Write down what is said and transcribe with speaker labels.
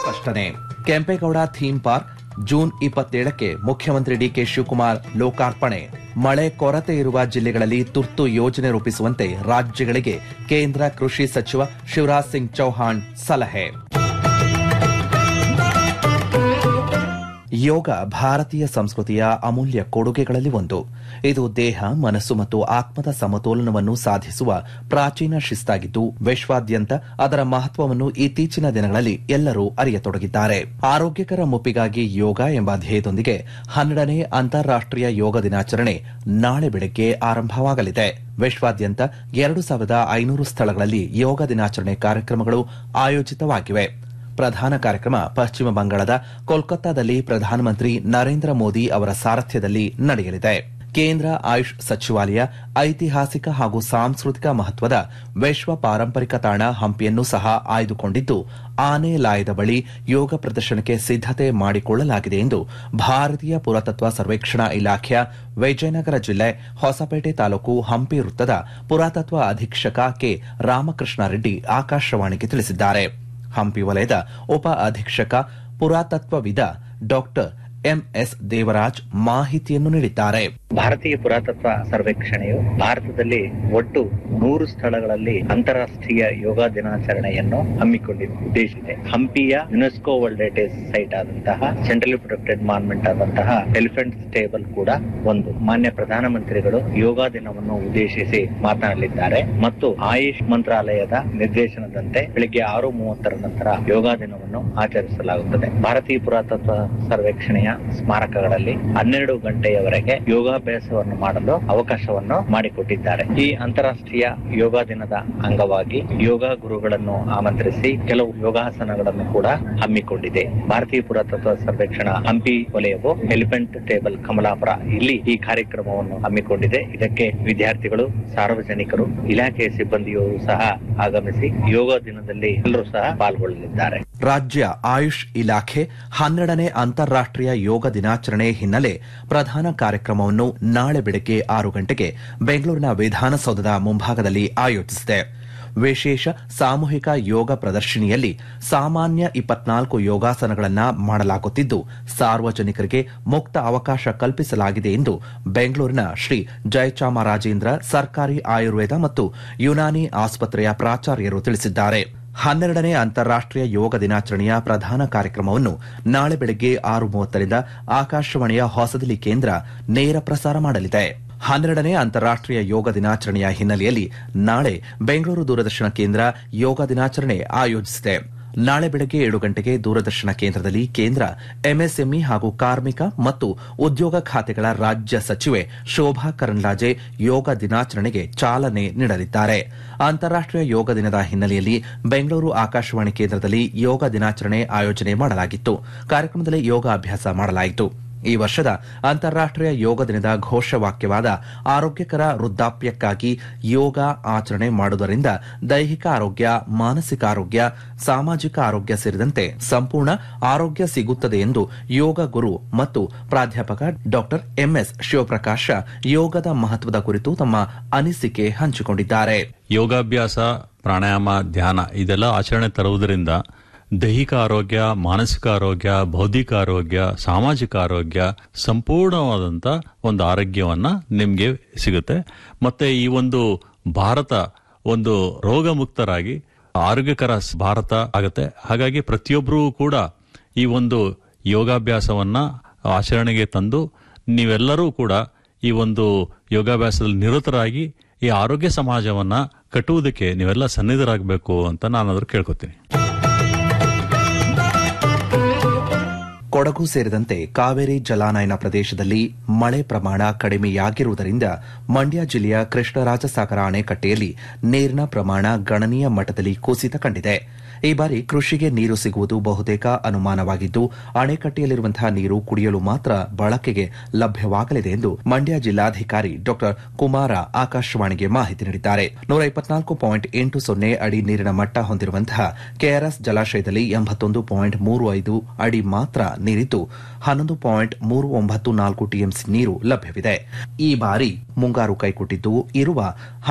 Speaker 1: ಸ್ಪಷ್ಟನೆ Kempegowda theme park June ಇಪ್ಪತ್ತೇಳಕ್ಕೆ ಮುಖ್ಯಮಂತ್ರಿ ಡಿಕೆ ಶಿವಕುಮಾರ್ ಲೋಕಾರ್ಪಣೆ ಮಳೆ ಕೊರತೆ ಇರುವ ಜಿಲ್ಲೆಗಳಲ್ಲಿ ತುರ್ತು ಯೋಜನೆ ರೂಪಿಸುವಂತೆ ರಾಜ್ಯಗಳಿಗೆ ಕೇಂದ್ರ ಕೃಷಿ ಸಚಿವ ಶಿವರಾಜ್ ಸಿಂಗ್ ಚೌಹಾಣ್ ಸಲಹೆ ಯೋಗ ಭಾರತೀಯ ಸಂಸ್ಕೃತಿಯ ಅಮೂಲ್ಯ ಕೊಡುಗೆಗಳಲ್ಲಿ ಒಂದು ಇದು ದೇಹ ಮನಸ್ಸು ಮತ್ತು ಆತ್ಮದ ಸಮತೋಲನವನ್ನು ಸಾಧಿಸುವ ಪ್ರಾಚೀನ ಶಿಸ್ತಾಗಿದ್ದು ವಿಶ್ವಾದ್ಯಂತ ಅದರ ಮಹತ್ವವನ್ನು ಇತ್ತೀಚಿನ ದಿನಗಳಲ್ಲಿ ಎಲ್ಲರೂ ಅರಿಯತೊಡಗಿದ್ದಾರೆ ಆರೋಗ್ಯಕರ ಮುಪ್ಪಿಗಾಗಿ ಯೋಗ ಎಂಬ ಧ್ಯೇಯದೊಂದಿಗೆ ಹನ್ನೆರಡನೇ ಅಂತಾರಾಷ್ಟೀಯ ಯೋಗ ದಿನಾಚರಣೆ ನಾಳೆ ಬೆಳಗ್ಗೆ ಆರಂಭವಾಗಲಿದೆ ವಿಶ್ವಾದ್ಯಂತ ಎರಡು ಸಾವಿರದ ಐನೂರು ಸ್ಥಳಗಳಲ್ಲಿ ಯೋಗ ದಿನಾಚರಣೆ ಕಾರ್ಯಕ್ರಮಗಳು ಆಯೋಜಿತವಾಗಿವೆ ಪ್ರಧಾನ ಕಾರ್ಯಕ್ರಮ ಪಶ್ಚಿಮ ಬಂಗಾಳದ ಕೋಲ್ಕತ್ತಾದಲ್ಲಿ ಪ್ರಧಾನಮಂತ್ರಿ ನರೇಂದ್ರ ಮೋದಿ ಅವರ ಸಾರಥ್ಯದಲ್ಲಿ ನಡೆಯಲಿದೆ ಕೇಂದ್ರ ಆಯುಷ್ ಸಚಿವಾಲಯ ಐತಿಹಾಸಿಕ ಹಾಗೂ ಸಾಂಸ್ಕೃತಿಕ ಮಹತ್ವದ ವಿಶ್ವ ಪಾರಂಪರಿಕ ತಾಣ ಹಂಪಿಯನ್ನು ಸಹ ಆಯ್ದುಕೊಂಡಿದ್ದು ಆನೆ ಲಾಯದ ಬಳಿ ಯೋಗ ಪ್ರದರ್ಶನಕ್ಕೆ ಸಿದ್ದತೆ ಮಾಡಿಕೊಳ್ಳಲಾಗಿದೆ ಎಂದು ಭಾರತೀಯ ಪುರಾತತ್ವ ಸರ್ವೇಕ್ಷಣಾ ಇಲಾಖೆಯ ವಿಜಯನಗರ ಜಿಲ್ಲೆ ಹೊಸಪೇಟೆ ತಾಲೂಕು ಹಂಪಿ ವೃತ್ತದ ಪುರಾತತ್ವ ಅಧೀಕ್ಷಕ ಕೆ ರಾಮಕೃಷ್ಣ ರೆಡ್ಡಿ ಆಕಾಶವಾಣಿಗೆ ತಿಳಿಸಿದ್ದಾರೆ ಹಂಪಿ ವಲಯದ ಉಪ ಅಧೀಕ್ಷಕ ಪುರಾತತ್ವವಿದ ಡಾಕ್ಟರ್ ಎಂಎಸ್ ದೇವರಾಜ್ ಮಾಹಿತಿಯನ್ನು ನೀಡಿದ್ದಾರೆ
Speaker 2: ಭಾರತೀಯ ಪುರಾತತ್ವ ಸರ್ವೇಕ್ಷಣೆಯು ಭಾರತದಲ್ಲಿ ಒಟ್ಟು ನೂರು ಸ್ಥಳಗಳಲ್ಲಿ ಅಂತಾರಾಷ್ಟ್ರೀಯ ಯೋಗ ದಿನಾಚರಣೆಯನ್ನು ಹಮ್ಮಿಕೊಂಡಿದೆ ಉದ್ದೇಶಿಸಿದೆ ಹಂಪಿಯ ಯುನೆಸ್ಕೋ ವರ್ಲ್ಡ್ ಹೆರಿಟೇಜ್ ಸೈಟ್ ಆದಂತಹ ಸೆಂಟ್ರಲಿ ಪ್ರೊಟೆಕ್ಟೆಡ್ ಮಾನ್ಮೆಂಟ್ ಆದಂತಹ ಎಲಿಫೆಂಟ್ ಸ್ಟೇಬಲ್ ಕೂಡ ಒಂದು ಮಾನ್ಯ ಪ್ರಧಾನಮಂತ್ರಿಗಳು ಯೋಗ ದಿನವನ್ನು ಉದ್ದೇಶಿಸಿ ಮಾತನಾಡಲಿದ್ದಾರೆ ಮತ್ತು ಆಯುಷ್ ಮಂತ್ರಾಲಯದ ನಿರ್ದೇಶನದಂತೆ ಬೆಳಿಗ್ಗೆ ಆರು ಮೂವತ್ತರ ನಂತರ ಯೋಗ ದಿನವನ್ನು ಆಚರಿಸಲಾಗುತ್ತದೆ ಭಾರತೀಯ ಪುರಾತತ್ವ ಸರ್ವೇಕ್ಷಣೆಯ ಸ್ಮಾರಕಗಳಲ್ಲಿ ಹನ್ನೆರಡು ಗಂಟೆಯವರೆಗೆ ಯೋಗಾಭ್ಯಾಸವನ್ನು ಮಾಡಲು ಅವಕಾಶವನ್ನು ಮಾಡಿಕೊಟ್ಟಿದ್ದಾರೆ ಈ ಅಂತಾರಾಷ್ಟ್ರೀಯ ಯೋಗ ದಿನದ ಅಂಗವಾಗಿ ಯೋಗ ಗುರುಗಳನ್ನು ಆಮಂತ್ರಿಸಿ ಕೆಲವು ಯೋಗಾಸನಗಳನ್ನು ಕೂಡ ಹಮ್ಮಿಕೊಂಡಿದೆ ಭಾರತೀಯ ಪುರಾತತ್ವ ಸರ್ವೇಕ್ಷಣಾ ಹಂಪಿ ವಲಯವು ಎಲಿಫೆಂಟ್ ಟೇಬಲ್ ಕಮಲಾಪುರ ಇಲ್ಲಿ ಈ ಕಾರ್ಯಕ್ರಮವನ್ನು ಹಮ್ಮಿಕೊಂಡಿದೆ ಇದಕ್ಕೆ ವಿದ್ಯಾರ್ಥಿಗಳು ಸಾರ್ವಜನಿಕರು ಇಲಾಖೆಯ ಸಿಬ್ಬಂದಿಯವರು ಸಹ ಆಗಮಿಸಿ ಯೋಗ ದಿನದಲ್ಲಿ ಎಲ್ಲರೂ ಸಹ ಪಾಲ್ಗೊಳ್ಳಲಿದ್ದಾರೆ
Speaker 1: ರಾಜ್ಯ ಆಯುಷ್ ಇಲಾಖೆ ಹನ್ನೆರಡನೇ ಅಂತಾರಾಷ್ಟೀಯ ಯೋಗ ದಿನಾಚರಣೆ ಹಿನ್ನೆಲೆ ಪ್ರಧಾನ ಕಾರ್ಯಕ್ರಮವನ್ನು ನಾಳೆ ಬೆಳಗ್ಗೆ ಆರು ಗಂಟೆಗೆ ಬೆಂಗಳೂರಿನ ವಿಧಾನಸೌಧದ ಮುಂಭಾಗದಲ್ಲಿ ಆಯೋಜಿಸಿದೆ ವಿಶೇಷ ಸಾಮೂಹಿಕ ಯೋಗ ಪ್ರದರ್ಶಿನಿಯಲ್ಲಿ ಸಾಮಾನ್ಯ ಇಪ್ಪತ್ನಾಲ್ಕು ಯೋಗಾಸನಗಳನ್ನು ಮಾಡಲಾಗುತ್ತಿದ್ದು ಸಾರ್ವಜನಿಕರಿಗೆ ಮುಕ್ತ ಅವಕಾಶ ಕಲ್ಪಿಸಲಾಗಿದೆ ಎಂದು ಬೆಂಗಳೂರಿನ ಶ್ರೀ ಜಯಚಾಮರಾಜೇಂದ್ರ ಸರ್ಕಾರಿ ಆಯುರ್ವೇದ ಮತ್ತು ಯುನಾನಿ ಆಸ್ಪತ್ರೆಯ ಪ್ರಾಚಾರ್ಯರು ತಿಳಿಸಿದ್ದಾರೆ ಹನ್ನೆರಡನೇ ಅಂತಾರಾಷ್ಟೀಯ ಯೋಗ ದಿನಾಚರಣೆಯ ಪ್ರಧಾನ ಕಾರ್ಯಕ್ರಮವನ್ನು ನಾಳೆ ಬೆಳಗ್ಗೆ ಆರು ಮೂವತ್ತರಿಂದ ಆಕಾಶವಾಣಿಯ ಹೊಸದಿಲ್ಲಿ ಕೇಂದ್ರ ನೇರ ಪ್ರಸಾರ ಮಾಡಲಿದೆ ಹನ್ನೆರಡನೇ ಅಂತಾರಾಷ್ಟೀಯ ಯೋಗ ದಿನಾಚರಣೆಯ ಹಿನ್ನೆಲೆಯಲ್ಲಿ ನಾಳೆ ಬೆಂಗಳೂರು ದೂರದರ್ಶನ ಕೇಂದ್ರ ಯೋಗ ದಿನಾಚರಣೆ ಆಯೋಜಿಸಿದೆ ನಾಳೆ ಬೆಳಗ್ಗೆ ಏಳು ಗಂಟೆಗೆ ದೂರದರ್ಶನ ಕೇಂದ್ರದಲ್ಲಿ ಕೇಂದ್ರ ಎಂಎಸ್ಎಂಇ ಹಾಗೂ ಕಾರ್ಮಿಕ ಮತ್ತು ಉದ್ಯೋಗ ಖಾತೆಗಳ ರಾಜ್ಯ ಸಚಿವೆ ಶೋಭಾ ಕರಂದ್ಲಾಜೆ ಯೋಗ ದಿನಾಚರಣೆಗೆ ಚಾಲನೆ ನೀಡಲಿದ್ದಾರೆ ಅಂತಾರಾಷ್ಟೀಯ ಯೋಗ ದಿನದ ಹಿನ್ನೆಲೆಯಲ್ಲಿ ಬೆಂಗಳೂರು ಆಕಾಶವಾಣಿ ಕೇಂದ್ರದಲ್ಲಿ ಯೋಗ ದಿನಾಚರಣೆ ಆಯೋಜನೆ ಮಾಡಲಾಗಿತ್ತು ಕಾರ್ಯಕ್ರಮದಲ್ಲಿ ಯೋಗ ಅಭ್ಯಾಸ ಮಾಡಲಾಯಿತು ಈ ವರ್ಷದ ಅಂತಾರಾಷ್ಟೀಯ ಯೋಗ ದಿನದ ಘೋಷವಾಕ್ಯವಾದ ಆರೋಗ್ಯಕರ ವೃದ್ಧಾಪ್ಯಕ್ಕಾಗಿ ಯೋಗ ಆಚರಣೆ ಮಾಡುವುದರಿಂದ ದೈಹಿಕ ಆರೋಗ್ಯ ಮಾನಸಿಕ ಆರೋಗ್ಯ ಸಾಮಾಜಿಕ ಆರೋಗ್ಯ ಸೇರಿದಂತೆ ಸಂಪೂರ್ಣ ಆರೋಗ್ಯ ಸಿಗುತ್ತದೆ ಎಂದು ಯೋಗ ಗುರು ಮತ್ತು ಪ್ರಾಧ್ಯಾಪಕ ಡಾಕ್ಟರ್ ಎಂಎಸ್ ಶಿವಪ್ರಕಾಶ ಯೋಗದ ಮಹತ್ವದ ಕುರಿತು ತಮ್ಮ ಅನಿಸಿಕೆ ಹಂಚಿಕೊಂಡಿದ್ದಾರೆ
Speaker 3: ಯೋಗಾಭ್ಯಾಸ ಪ್ರಾಣಾಯಾಮ ಧ್ಯಾನ ಇದೆಲ್ಲ ಆಚರಣೆ ತರುವುದರಿಂದ ದೈಹಿಕ ಆರೋಗ್ಯ ಮಾನಸಿಕ ಆರೋಗ್ಯ ಬೌದ್ಧಿಕ ಆರೋಗ್ಯ ಸಾಮಾಜಿಕ ಆರೋಗ್ಯ ಸಂಪೂರ್ಣವಾದಂತ ಒಂದು ಆರೋಗ್ಯವನ್ನ ನಿಮ್ಗೆ ಸಿಗುತ್ತೆ ಮತ್ತೆ ಈ ಒಂದು ಭಾರತ ಒಂದು ರೋಗ ಮುಕ್ತರಾಗಿ ಆರೋಗ್ಯಕರ ಭಾರತ ಆಗುತ್ತೆ ಹಾಗಾಗಿ ಪ್ರತಿಯೊಬ್ಬರೂ ಕೂಡ ಈ ಒಂದು ಯೋಗಾಭ್ಯಾಸವನ್ನ ಆಚರಣೆಗೆ ತಂದು ನೀವೆಲ್ಲರೂ ಕೂಡ ಈ ಒಂದು ಯೋಗಾಭ್ಯಾಸದಲ್ಲಿ ನಿರತರಾಗಿ ಈ ಆರೋಗ್ಯ ಸಮಾಜವನ್ನ ಕಟ್ಟುವುದಕ್ಕೆ ನೀವೆಲ್ಲ ಸನ್ನಿಧರಾಗಬೇಕು ಅಂತ ನಾನಾದ್ರೂ ಕೇಳ್ಕೊತೀನಿ
Speaker 1: ಕೊಡಗು ಸೇರಿದಂತೆ ಕಾವೇರಿ ಜಲಾನಯನ ಪ್ರದೇಶದಲ್ಲಿ ಮಳೆ ಪ್ರಮಾಣ ಕಡಿಮೆಯಾಗಿರುವುದರಿಂದ ಮಂಡ್ಯ ಜಿಲ್ಲೆಯ ಕೃಷ್ಣರಾಜಸಾಗರ ಅಣೆಕಟ್ಟೆಯಲ್ಲಿ ನೀರಿನ ಪ್ರಮಾಣ ಗಣನೀಯ ಮಟ್ಟದಲ್ಲಿ ಕುಸಿತ ಕಂಡಿದೆ ಈ ಬಾರಿ ಕೃಷಿಗೆ ನೀರು ಸಿಗುವುದು ಬಹುತೇಕ ಅನುಮಾನವಾಗಿದ್ದು ಅಣೆಕಟ್ಟೆಯಲ್ಲಿರುವಂತಹ ನೀರು ಕುಡಿಯಲು ಮಾತ್ರ ಬಳಕೆಗೆ ಲಭ್ಯವಾಗಲಿದೆ ಎಂದು ಮಂಡ್ಯ ಜಿಲ್ಲಾಧಿಕಾರಿ ಡಾ ಕುಮಾರ ಆಕಾಶವಾಣಿಗೆ ಮಾಹಿತಿ ನೀಡಿದ್ದಾರೆ ನೂರ ಇಪ್ಪತ್ನಾಲ್ಕು ಪಾಯಿಂಟ್ ಎಂಟು ಸೊನ್ನೆ ಅಡಿ ನೀರಿನ ಮಟ್ಟ ಹೊಂದಿರುವಂತಹ ಕೆಆರ್ಎಸ್ ಜಲಾಶಯದಲ್ಲಿ ಎಂಬತ್ತೊಂದು ಪಾಯಿಂಟ್ ಮೂರು ಐದು ಅಡಿ ಮಾತ್ರ ನೀರಿದ್ದು ಹನ್ನೊಂದು ಪಾಯಿಂಟ್ ಮೂರು ಒಂಬತ್ತು ನಾಲ್ಕು ಟಿಎಂಸಿ ನೀರು ಲಭ್ಯವಿದೆ ಈ ಬಾರಿ ಮುಂಗಾರು ಕೈಕೊಟ್ಟಿದ್ದು ಇರುವ